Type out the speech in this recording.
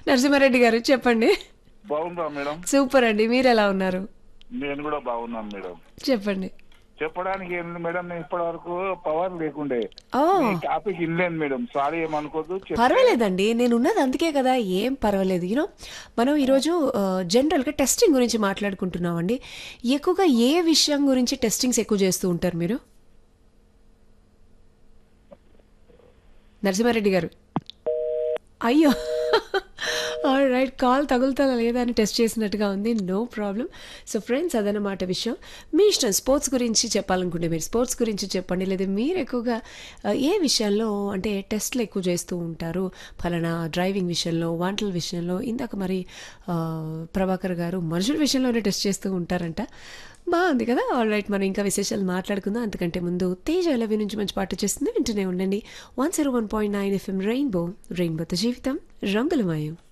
నరసింహారెడ్డి గారు చెప్పండి బాగుందా మేడం సూపర్ అండి మీరు ఎలా ఉన్నారు నేను కూడా బాగున్నాను మేడం చెప్పండి చెప్పడానికి ఏంటి మేడం నేను ఇప్పటి వరకు పవర్ లేకుండే ఓ ఈ టాపిక్ ఇన్లేను మేడం సారీ ఏమనుకోద్దు చెప్- పర్వాలేదండి నేను ఉన్నది అందుకే కదా ఏం పర్వాలేదు యూనో మనం ఈరోజు ఆ, జనరల్గా టెస్టింగ్ గురించి మాట్లాడుకుంటున్నామండి ఎక్కువగా ఏ విషయం గురించి టెస్టింగ్స్ ఎక్కువ చేస్తూ ఉంటారు మీరు నరసింహారెడ్డి గారు అయ్యో రైట్ కాల్ తగులుతుందా లేదా అని టెస్ట్ చేసినట్టుగా ఉంది నో ప్రాబ్లం సో ఫ్రెండ్స్ అదనమాట విషయం మీ ఇష్టం స్పోర్ట్స్ గురించి చెప్పాలనుకుంటే మీరు స్పోర్ట్స్ గురించి చెప్పండి లేదా మీరు ఎక్కువగా ఆ, ఏ విషయాల్లో అంటే టెస్ట్లు ఎక్కువ చేస్తూ ఉంటారు ఫలానా డ్రైవింగ్ విషయంలో వంటల విషయంలో ఇందాక మరి ఆ, ప్రభాకర్ గారు మనుషుల విషయంలోనే టెస్ట్ చేస్తూ ఉంటారంట బాగుంది కదా ఆల్ రైట్ మనం ఇంకా విశేషాలు మాట్లాడుకుందాం అంతకంటే ముందు తేజ ఎలవి నుంచి మంచి పాట చేస్తుంది వింటూనే ఉండండి one zero one point nine FM rainbow రెయిన్బోతో జీవితం రంగులమయం